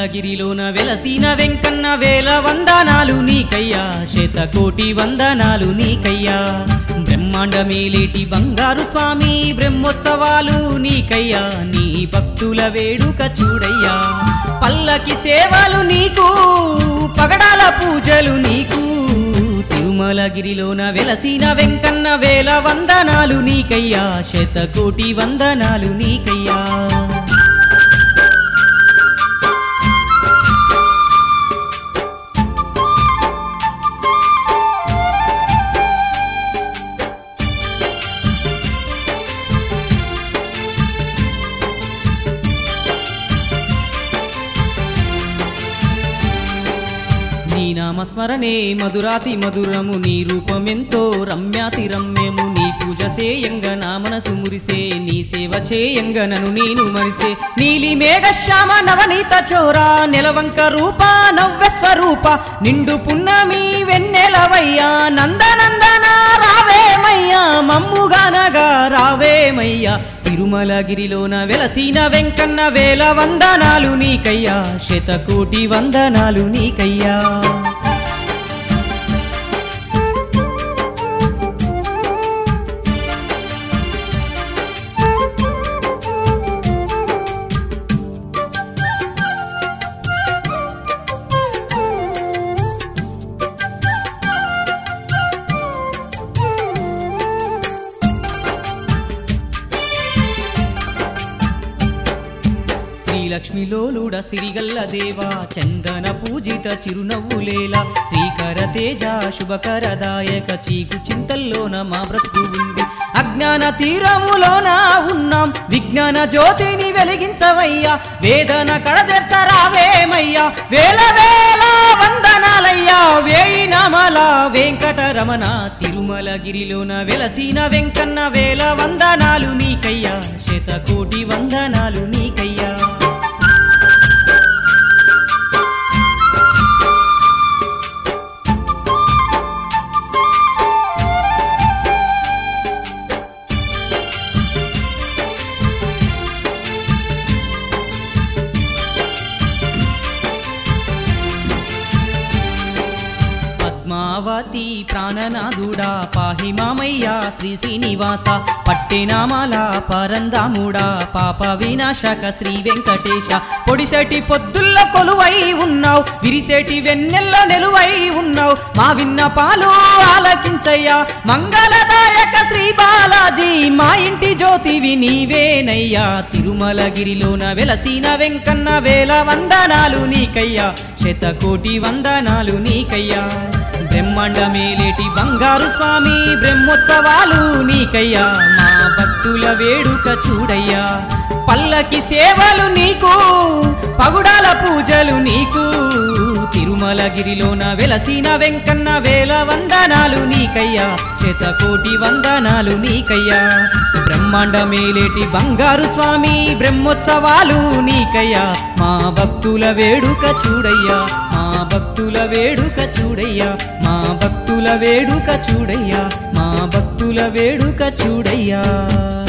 తిరుమలగిరిలోన వెలసిన వెంకన్న వేల వందనాలు నీకయ్యా శతకోటి వందనాలు నీకయ్యా బ్రహ్మాండ మేలేటి బంగారు స్వామి బ్రహ్మోత్సవాలు నీకయ్యా నీ భక్తుల వేడుక చూడయ్యా పల్లకి సేవలు నీకు పగడాల పూజలు నీకు తిరుమలగిరిలోన వెలసిన వెంకన్న వేల వందనాలు నీకయ్యా శతకోటి వందనాలు నీకయ్యా నీ నామస్మరణే మధురాతి మధురము నీ రూపమెంతో రమ్యాతి రమ్యము నీ పూజ సేయంగ నా మనసు మురిసే నీ సేవ చేయంగ నను నేను మరిసే నీలి మేఘశ్యామ నవనీత చోర నెలవంక రూప నవ్య స్వరూప నిండు పున్నమి వెన్నెలవయ్యా నందనందన రావేమయ్యా మమ్ముగానగా రావేమయ్యా తిరుమలగిరిలోన వెలసిన వెంకన్న వేల వందనాలు నీకయ్యా శతకోటి వందనాలు నీకయ్యా శ్రీలక్ష్మిలోలుడ సిరిగల్ల దేవా చందన పూజిత చిరునవ్వులేలా శ్రీకర తేజ శుభకరదాయక చీకు చింతల్లోన మా బ్రతుకు ఉంది అజ్ఞాన తీరములోన ఉన్నాం విజ్ఞాన జ్యోతిని వెలిగించవయ్యా వేదన కడదెత్తరావేమయ్యా వేల వేల వందనాలయ్యా వేయి నామల వెంకటరమణ తిరుమలగిరిలోన వెలసిన వెంకన్న వేల వందనాలు నీకయ్యా శతకోటి వందనాలు నీకయ్యా పద్మావతి ప్రాణనాథుడా పాహి మామయ్య శ్రీ శ్రీనివాస పట్టెనామాల పరందాముడా పాప వినాశక శ్రీ వెంకటేశ పొడిసెటి పొద్దుల్ల కొలువై ఉన్నావు విరిసేటి వెన్నెల్ల నెలువై ఉన్నావు మా విన్న పాలు ఆలకించయ్యా మంగళదాయక శ్రీ బాలాజీ మా ఇంటి జ్యోతివి నీవేనయ్యా తిరుమలగిరిలోన వెలసిన వెంకన్న వేల వందనాలు నీకయ్యా శతకోటి వందనాలు నీకయ్యా బ్రహ్మాండ మేలేటి బంగారు స్వామి బ్రహ్మోత్సవాలు నీకయ్యా మా భక్తుల వేడుక చూడయ్యా పల్లకి సేవలు నీకు పగుడాల పూజలు నీకు తిరుమలగిరిలోన వెలసిన వెంకన్న వేల వందనాలు నీకయ్యా శతకోటి వందనాలు నీకయ్యా బ్రహ్మాండ మేలేటి బంగారు స్వామి బ్రహ్మోత్సవాలు నీకయ్యా మా భక్తుల వేడుక చూడయ్యా మా భక్తుల వేడుక చూడయ్యా మా భక్తుల వేడుక చూడయ్యా మా భక్తుల వేడుక చూడయ్యా